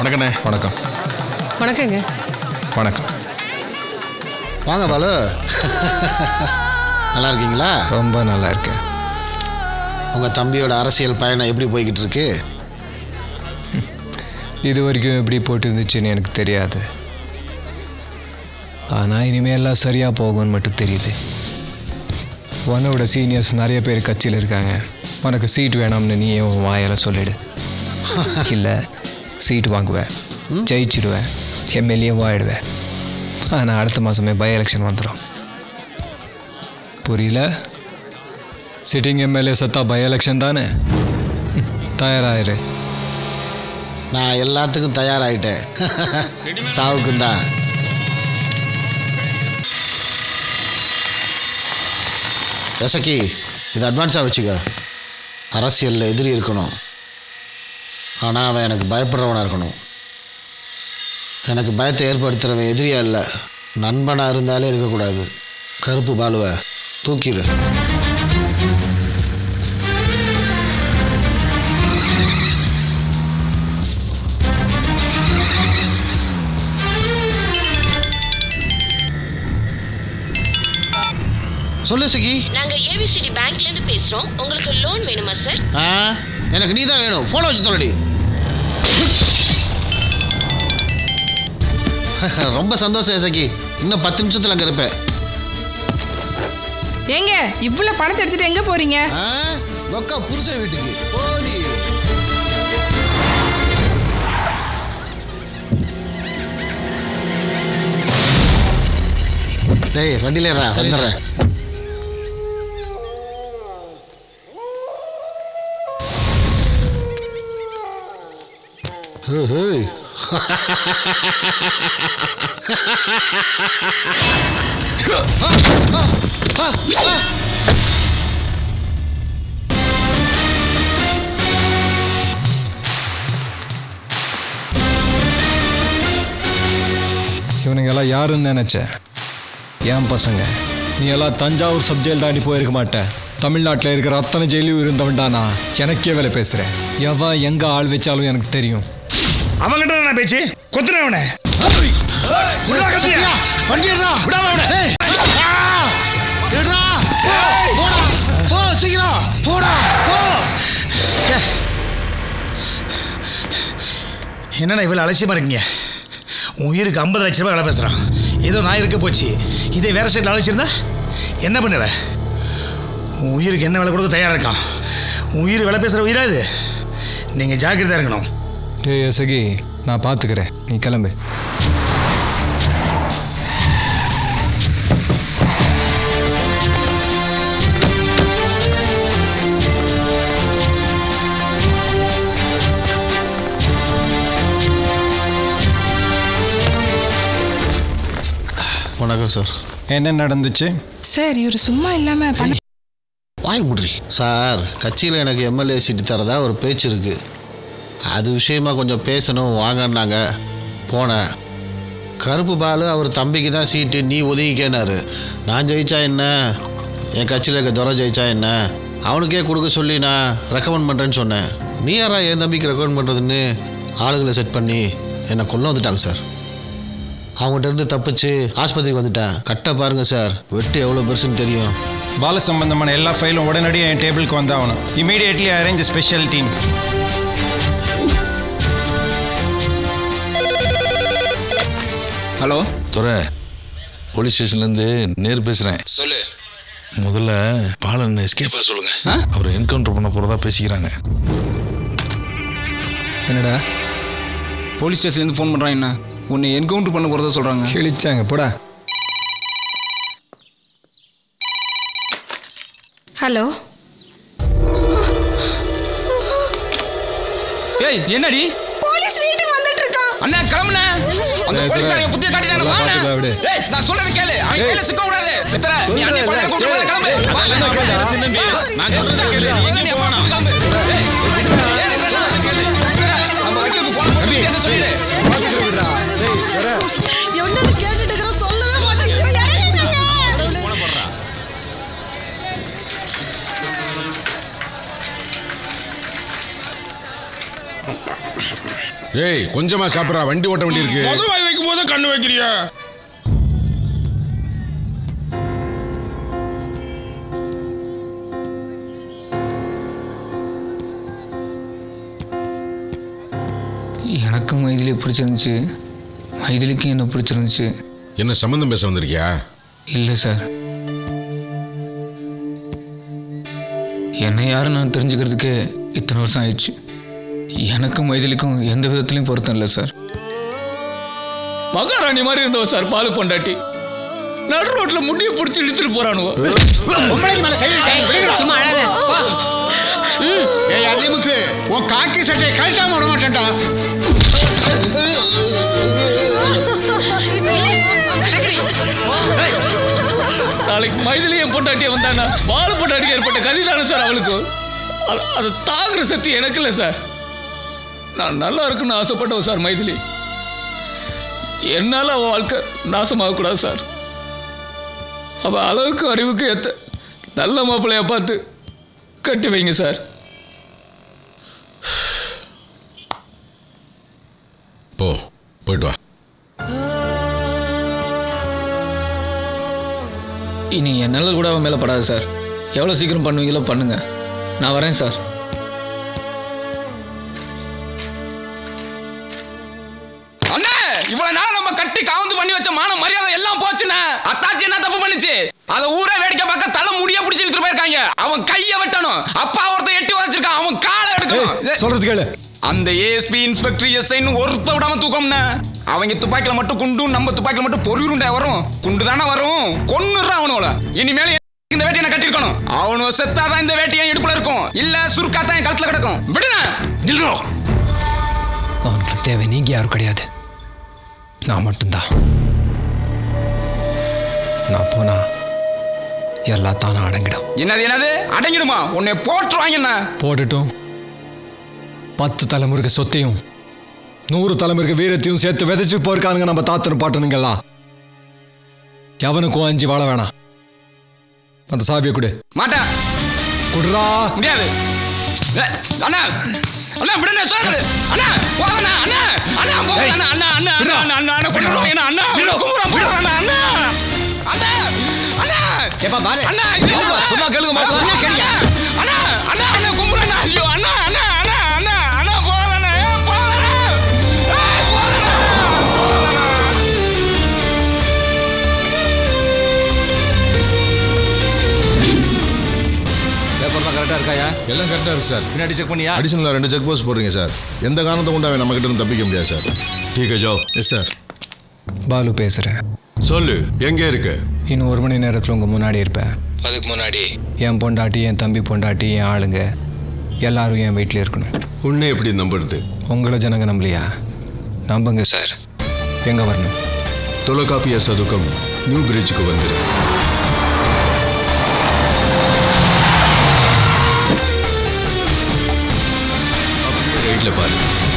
வணக்கண்ணே வணக்கம் வணக்கங்க வணக்கம் வாங்க பாலு நல்லா இருக்கீங்களா ரொம்ப நல்லா இருக்கேன் உங்கள் தம்பியோட அரசியல் பயணம் எப்படி போய்கிட்டு இருக்கு இது வரைக்கும் எப்படி போட்டு இருந்துச்சுன்னு எனக்கு தெரியாது ஆனால் இனிமேல் எல்லாம் சரியாக போகும்னு மட்டும் தெரியுது உன்னோட சீனியர்ஸ் நிறைய பேர் கட்சியில் இருக்காங்க உனக்கு சீட் வேணும்னு நீ உன் வாயால் சொல்லிடு இல்லை சீட் வாங்குவேன் ஜெயிச்சிடுவேன் எம்எல்ஏவும் ஆயிடுவேன் ஆனால் அடுத்த மாதமே பை எலெக்ஷன் வந்துடும் புரியல சிட்டிங் எம்எல்ஏ சத்தா பை எலெக்ஷன் தானே ம், தயாராயிரு நான் எல்லாத்துக்கும் தயாராகிட்டேன் சாவுக்கும் தான் எசக்கி இது அட்வான்ஸாக வச்சுக்க அரசியலில் எதிரி இருக்கணும் ஆனால் அவன் எனக்கு பயப்படுறவனாக இருக்கணும் எனக்கு பயத்தை ஏற்படுத்துகிறவன் எதிரியா இல்லை நண்பனாக இருந்தாலே இருக்கக்கூடாது கருப்பு பாலுவை தூக்கிடு சொல்லு சகி நாங்க ஏபிசிடி பேங்க்ல இருந்து பேசுறோம் உங்களுக்கு லோன் வேணுமா சார் ஆ எனக்கு நீ தான் வேணும் ஃபோனை வச்சு தொலைடி ரொம்ப சந்தோஷம் சகி இன்னும் பத்து நிமிஷத்தில் அங்கே இருப்பேன் ஏங்க இவ்வளவு பணத்தை எடுத்துட்டு எங்க போறீங்க ஆ லொக்கா புருஷன் வீட்டுக்கு போடி டேய் வண்டியில ஏறா வந்துடுறேன் ஹே, ஹே. ஆ, ஆ. இவனுங்க எல்லாம் யாருன்னு நினச்சேன் ஏன் பசங்க நீ எல்லாம் தஞ்சாவூர் சப் ஜெயில் தாண்டி போயிருக்க மாட்டேன் தமிழ்நாட்டில் இருக்கிற அத்தனை ஜெயிலும் இருந்தவன்டானா எனக்கே வேலை பேசுகிறேன் எவன் எங்கே ஆள் வச்சாலும் எனக்கு தெரியும் அவன்கிட்ட என்ன பேச்சு கொத்துறேன் அவனை சத்யா, வண்டி எடுடா. டேய். ஆ! எடுடா. போடா. போ, சீக்கிரம். போடா. போ. என்னண்ணா இவ்வளோ அலட்சியமாக இருக்கீங்க உன் உயிருக்கு ஐம்பது லட்ச ரூபாய் வேலை பேசுகிறான் ஏதோ நான் இருக்க போச்சு இதே வேற ஸ்டேட்டில் அழைச்சிருந்தா என்ன பண்ணுவ உன் உயிருக்கு என்ன வேலை கொடுக்க தயாராக இருக்கான் உன் உயிர் வேலை பேசுகிற உயிரா இது நீங்கள் ஜாக்கிரதையாக இருக்கணும் டே எசகி நான் பார்த்துக்கிறேன் நீ கிளம்பு வணக்கம் சார் என்ன நடந்துச்சு சார் இவர் சும்மா இல்லாம பண்ண வாய் முட்ரி சார் கட்சியில் எனக்கு எம்எல்ஏ சீட்டு தரதா ஒரு பேச்சு இருக்கு அது விஷயமா கொஞ்சம் பேசணும் வாங்கன்னாங்க போனேன் கருப்பு பாலு அவர் தம்பிக்கு தான் சீட்டு நீ ஒதுங்கிக்கேனாரு நான் ஜெயிச்சா என்ன என் கட்சியில் இருக்க துறை ஜெயிச்சா என்ன அவனுக்கே கொடுக்க சொல்லி நான் ரெக்கமெண்ட் பண்ணுறேன்னு சொன்னேன் நீ யாரா என் தம்பிக்கு ரெக்கமெண்ட் பண்ணுறதுன்னு ஆளுகளை செட் பண்ணி என்னை கொல்ல வந்துட்டாங்க சார் அவங்ககிட்ட இருந்து தப்பிச்சு ஆஸ்பத்திரிக்கு வந்துட்டேன் கட்ட பாருங்க சார் வெட்டு எவ்வளோ பெருசுன்னு தெரியும் பால சம்பந்தமான எல்லா ஃபைலும் உடனடியாக என் டேபிளுக்கு வந்தாகணும் immediately arrange special team hello துறை போலீஸ் ஸ்டேஷன்லேருந்து நேர் பேசுகிறேன் சொல்லு முதல்ல பாலன் எஸ்கேப்பா சொல்லுங்க அவரை என்கவுண்டர் பண்ண போகிறதா பேசிக்கிறாங்க என்னடா போலீஸ் ஸ்டேஷன்லேருந்து ஃபோன் பண்ணுறான் என்ன உன்னை என்கவுண்டர் பண்ண போகிறதா சொல்கிறாங்க கிழிச்சாங்க போடா ஹலோ ஏய் என்னடி போலீஸ் வீட்டுக்கு வந்துட்டு இருக்கான் அண்ணா கிளம்புண்ணே அந்த ஏய், போலீஸ்காரங்க புத்திய காட்டிட்டாங்க எல்லாம் வாண்ணே. பார்த்துக்கலாம் விடு. ஏய் நான் சொல்றத கேளு அவன் ஏய். கையில சிக்க கூடாது சித்தர நீ அண்ணி சொல்றேன், பையனை கூப்பிட்டு கேளு. வா, கிளம்பு வா, என்ன வா, கேளு, வா, சின்ன தம்பி. வா, நான் சொல்றத கேளு நீ எங்கடி போனா கிளம்பு ஏய் ஏய், நான் சொல்றத கேளு சித்தர, நம்ம வக்கீலுக்கு phone பண்ணி விஷயத்தை சொல்லிடு என்னன்னு கேட்டுட்டு இருக்கிற சொல்லவே மாட்டேங்கிறீங்க ஏய் கொஞ்சமா சாப்பிட்றா வண்டி ஓட்ட வேண்டி இருக்கு முத வாய் வைக்கும் போது கண்ணு வைக்கிறியா எனக்கும் மைதிலி பிடிச்சிருந்துச்சு மைதிலிக்கும் என்ன பிடிச்சிருந்துச்சு என்ன சம்மந்தம் பேச வந்திருக்கியா இல்லை சார் என்னை யாரும் நான் தெரிஞ்சுக்கிறதுக்கே இத்தனை வருஷம் ஆயிடுச்சு எனக்கும் மைதிலிக்கும் எந்த விதத்துலையும் பொருத்தம் இல்லை சார் மகாராணி மாதிரி இருந்தவ சார் பாலு பொண்டாட்டி நடு ரோட்ல முடிய பிடிச்சி இழுத்துட்டு போறானுவோ சும்மா அழாத போ. ஏய் அல்லிமுத்து உன் காக்கி சட்டையை கழட்டாம விட மாட்டேன்டா நாளைக்கு மைதிலி என் பொண்டாட்டியை வந்தானா பாலு பொண்டாட்டிக்கு ஏற்பட்ட கதி தானே சார் அவளுக்கு அது- அது தாங்குற சக்தி எனக்கு இல்லை சார் நான் நல்லா இருக்குன்னு ஆசைப்பட்டவன் சார் மைதிலி என்னால் அவள் வாழ்க்கை நாசமாகக்கூடாது சார் அவள் அளவுக்கு அறிவுக்கு ஏற்ற நல்ல மாப்பிள்ளைய பார்த்து கட்டி வைங்க சார் போ போயிட்டு வா இனி என்னால் கூட அவன் மேலே படாது சார் எவ்வளோ சீக்கிரம் பண்ணுவீங்களோ பண்ணுங்க நான் வரேன் சார் அண்ணே இவ்வளவு நாள் நம்ம கட்டி காவந்து பண்ணி வச்ச மான மரியாதை எல்லாம் போச்சுண்ணே அத்தாச்சி என்ன தப்பு பண்ணுச்சு அத ஊரே வேடிக்கை பார்க்க தலை முடிய பிடிச்சி இழுத்துட்டு போயிருக்காங்க அவன் கைய வெட்டணும் அப்பா ஒருத்தன் எட்டி உதச்சிருக்கான் அவன் காலை எடுக்கணும் சொல்றது கேளு அந்த ஏஎஸ்பி இன்ஸ்பெக்டர் எஸ்ஐன்னு ஒருத்த விடாம தூக்கம்னா அவங்க துப்பாக்கில மட்டும் குண்டும் நம்ம துப்பாக்கில மட்டும் பொறியுருண்டா வரும் குண்டு தானே வரும் கொன்னுறான் அவனோட இனிமேல இந்த வேட்டியை நான் கட்டிருக்கணும் அவனு செத்தாதான் இந்த வேட்டியை இடுப்புல இருக்கும் இல்ல சுருக்காத்தான் என் கழுத்துல கிடக்கும் விடுங்க நில்றோம் அவனுக்கு தேவை நீங்க யாரும் கிடையாது நான் மட்டும்தான் நான் போனா எல்லாம் தானே அடங்கிடும் என்னது என்னது அடங்கிடுமா உன்னை போட்டுருவாங்க என்ன போட்டுட்டும் பத்து தலைமுறைக்கு சொத்தையும் நூறு தலைமுறைக்கு வீரத்தையும் சேர்த்து விதைச்சு போயிருக்கானுங்க நம்ம தாத்தனும் பாட்டனுங்கெல்லாம் எவனுக்கும் அஞ்சு வாழ வேணாம் அந்த சாவியை கொடு மாட்டேன் குடுறா முடியாது ஏ, அண்ணா அண்ணா விடுங்க சொல்லுங்க அண்ணா போங்கண்ணா அண்ணா அண்ணா போங்க அண்ணா அண்ணா அண்ணா அண்ணா அண்ணா அண்ணா அண்ணா கொண்டுருவாங்க அண்ணா அண்ணா கும்புறோம் போடுறாங்க அண்ணா அண்ணா அண்ணா ஏப்பா பாலு அண்ணா இது கேளுப்பா, அண்ணா. சொன்னா கேளுங்க மாப்பிள. அண்ணா கேளுங்க அண்ணா அண்ணா அண்ணா கும்புறேன் ஐயோ அண்ணா அண்ணா அண்ணா அண்ணா அண்ணா போங்கண்ணா ஏ, போங்கண்ணா ஏய், போங்கண்ணா பேப்பர்லாம் கரெக்டாக இருக்காயா எல்லாம் கரெக்டாக இருக்கு சார் பின்னாடி செக் பண்ணியா அடிஷனலாக ரெண்டு செக் போஸ்ட் போடுறீங்க சார் எந்த காரணத்தை கொண்டு அவன் நம்ம கிட்ட இருந்து தப்பிக்க முடியாது சார் டீக் ஜோ எஸ் சார் பாலு பேசுகிறேன் சொல்லு எங்க இருக்க இன்னும் ஒரு மணி நேரத்தில் உங்கள் முன்னாடி இருப்பேன் அதுக்கு முன்னாடி என் பொண்டாட்டி என் தம்பி பொண்டாட்டி என் ஆளுங்க எல்லாரும் என் வீட்டில் இருக்கணும் உன்னை எப்படி நம்புறது உங்களை ஜனங்க நம்பலையா நம்புங்க சார் எங்கே வரணும் தொலைக்காப்பிய சதுக்கம் நியூ பிரிட்ஜுக்கு வந்துரு அப்படியே ரைட்ல பாரு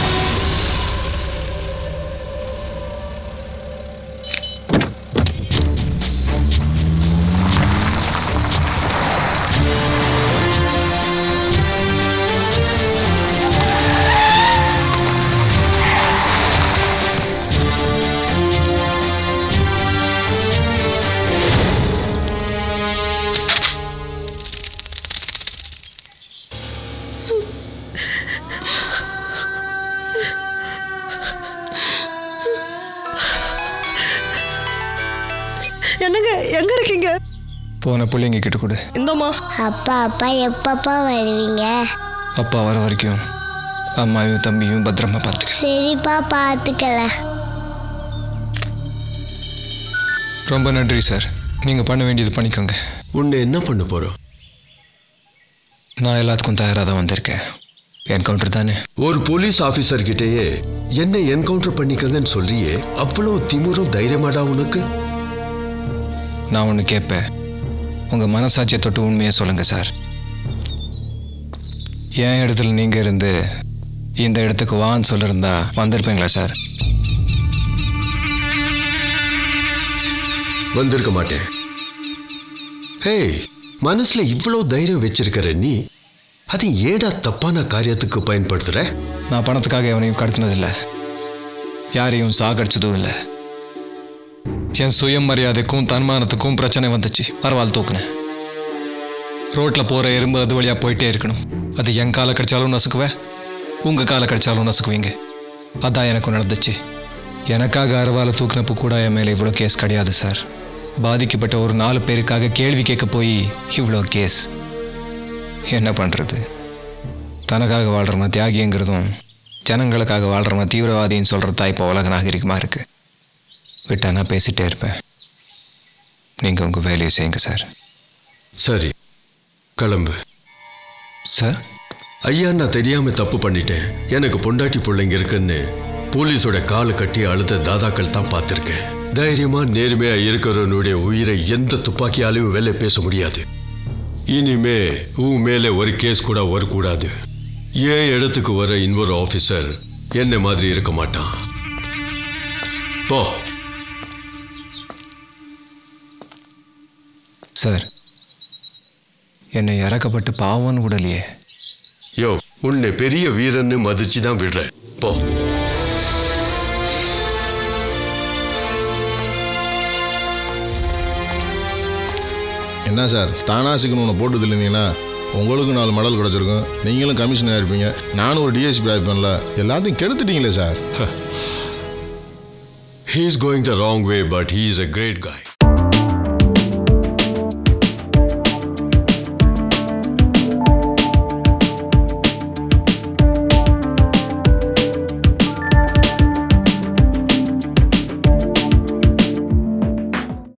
என்னங்க எங்க இருக்கீங்க போன பிள்ளைங்க கிட்ட கொடு இந்தம்மா அப்பா அப்பா எப்பப்பா வருவீங்க அப்பா வர வரைக்கும் அம்மாவையும் தம்பியும் பத்திரமா பார்த்துக்க சரிப்பா பார்த்துக்கலாம் ரொம்ப நன்றி சார் நீங்கள் பண்ண வேண்டியது பண்ணிக்கோங்க உன்னை என்ன பண்ண போறோம் நான் எல்லாத்துக்கும் தயாராக தான் வந்திருக்கேன் என்கவுண்டர் தானே ஒரு போலீஸ் ஆபீசர் கிட்டயே என்ன என்கவுண்டர் பண்ணிக்கங்கன்னு சொல்றியே அவ்வளவு திமிரும் தைரியமாடா உனக்கு நான் ஒன்று கேட்பேன் உங்கள் மனசாட்சியை தொட்டு உண்மையை சொல்லுங்கள் சார் என் இடத்துல நீங்கள் இருந்து இந்த இடத்துக்கு வான்னு சொல்லியிருந்தா வந்திருப்பீங்களா சார் வந்திருக்க மாட்டேன் ஹேய் மனசுல இவ்வளவு தைரியம் வச்சிருக்கிற நீ அது ஏடா தப்பான காரியத்துக்கு பயன்படுத்துற நான் பணத்துக்காக எவனையும் கடத்தினதில்லை யாரையும் சாகடிச்சதும் இல்லை என் சுயமரியாதைக்கும் தன்மானத்துக்கும் பிரச்சனை வந்துச்சு பரவாயில்ல தூக்குனேன் ரோட்டில் போகிற எறும்பு அது வழியாக போயிட்டே இருக்கணும் அது என் காலை கடிச்சாலும் நசுக்குவேன் உங்கள் காலை கடிச்சாலும் நசுக்குவீங்க அதான் எனக்கும் நடந்துச்சு எனக்காக அருவாலை தூக்குனப்போ கூட என் மேலே இவ்வளோ கேஸ் கிடையாது சார் பாதிக்கப்பட்ட ஒரு நாலு பேருக்காக கேள்வி கேட்க போய் இவ்வளோ கேஸ் என்ன பண்ணுறது தனக்காக வாழ்கிறவன் தியாகிங்கிறதும் ஜனங்களுக்காக வாழ்கிறவன் தீவிரவாதின்னு சொல்கிறது தான் இப்போ உலக நாகரிகமாக இருக்குது விட்டா நான் பேசிட்டே இருப்பேன் நீங்கள் உங்கள் வேலையை செய்யுங்க சார் சரி கிளம்பு சார் ஐயா நான் தெரியாம தப்பு பண்ணிட்டேன் எனக்கு பொண்டாட்டி பிள்ளைங்க இருக்குன்னு போலீஸோட காலை கட்டி அழுத தாதாக்கள் தான் பார்த்துருக்கேன் தைரியமா நேர்மையா இருக்கிறவனுடைய உயிரை எந்த துப்பாக்கியாலையும் வேலை பேச முடியாது இனிமே உன் மேலே ஒரு கேஸ் கூட வரக்கூடாது ஏன் இடத்துக்கு வர இன்னொரு ஆஃபீஸர் என்ன மாதிரி இருக்க மாட்டான் போ சார் என்னை இறக்கப்பட்டு பாவம்னு விடலையே யோ உன்னை பெரிய வீரன்னு மதிச்சு தான் விடுறேன் போ என்ன சார் தானா சிக்கன் ஒன்று போட்டு இருந்தீங்கன்னா உங்களுக்கும் நாலு மெடல் கிடச்சிருக்கும் நீங்களும் கமிஷனாக இருப்பீங்க நானும் ஒரு டிஎஸ்பி ஆயிருப்பேன்ல எல்லாத்தையும் கெடுத்துட்டீங்களே sir He's going the wrong way, but he is a great guy.